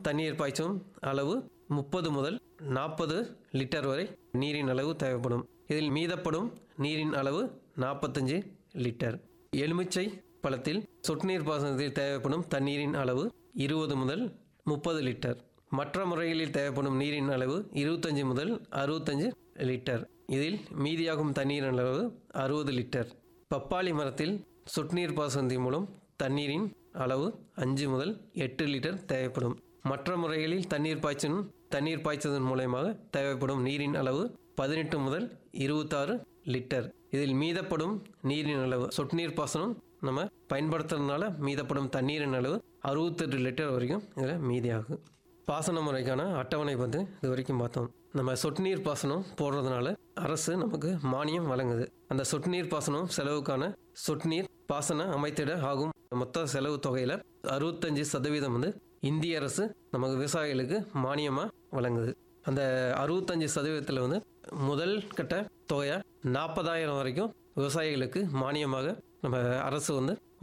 தண்ணீர் பாய்ச்சும் அளவு முப்பது முதல் நாற்பது லிட்டர் வரை நீரின் அளவு தேவைப்படும் இதில் மீதப்படும் நீரின் அளவு நாற்பத்தஞ்சு லிட்டர் எலுமிச்சை பழத்தில் சொட்டு நீர் பாசனத்தில் தேவைப்படும் தண்ணீரின் அளவு இருபது முதல் முப்பது லிட்டர் மற்ற முறைகளில் தேவைப்படும் நீரின் அளவு இருபத்தஞ்சு முதல் அறுபத்தஞ்சு லிட்டர் இதில் மீதியாகும் தண்ணீரின் அளவு அறுபது லிட்டர் பப்பாளி மரத்தில் சொட்டு நீர் பாசனத்தின் மூலம் தண்ணீரின் அளவு அஞ்சு முதல் எட்டு லிட்டர் தேவைப்படும் மற்ற முறைகளில் தண்ணீர் பாய்ச்சும் தண்ணீர் பாய்ச்சதன் மூலயமாக தேவைப்படும் நீரின் அளவு பதினெட்டு முதல் இருபத்தாறு லிட்டர் இதில் மீதப்படும் நீரின் அளவு சொட்டு நீர் பாசனம் நம்ம பயன்படுத்துறதுனால மீதப்படும் தண்ணீரின் அளவு அறுபத்தெட்டு லிட்டர் வரைக்கும் இதில் மீதியாகும் பாசன முறைக்கான அட்டவணை வந்து இது வரைக்கும் பார்த்தோம் நம்ம சொட்டு நீர் பாசனம் போடுறதுனால அரசு நமக்கு மானியம் வழங்குது அந்த சொட்டு நீர் பாசனம் செலவுக்கான சொட்டு நீர் பாசன அமைத்திட ஆகும் மொத்த செலவு தொகையில் அறுபத்தஞ்சு சதவீதம் வந்து இந்திய அரசு நமக்கு விவசாயிகளுக்கு மானியமாக வழங்குது அந்த அறுபத்தஞ்சு சதவீதத்தில் வந்து முதல் கட்ட தொகையாக நாற்பதாயிரம் வரைக்கும் விவசாயிகளுக்கு மானியமாக நம்ம அரசு வந்து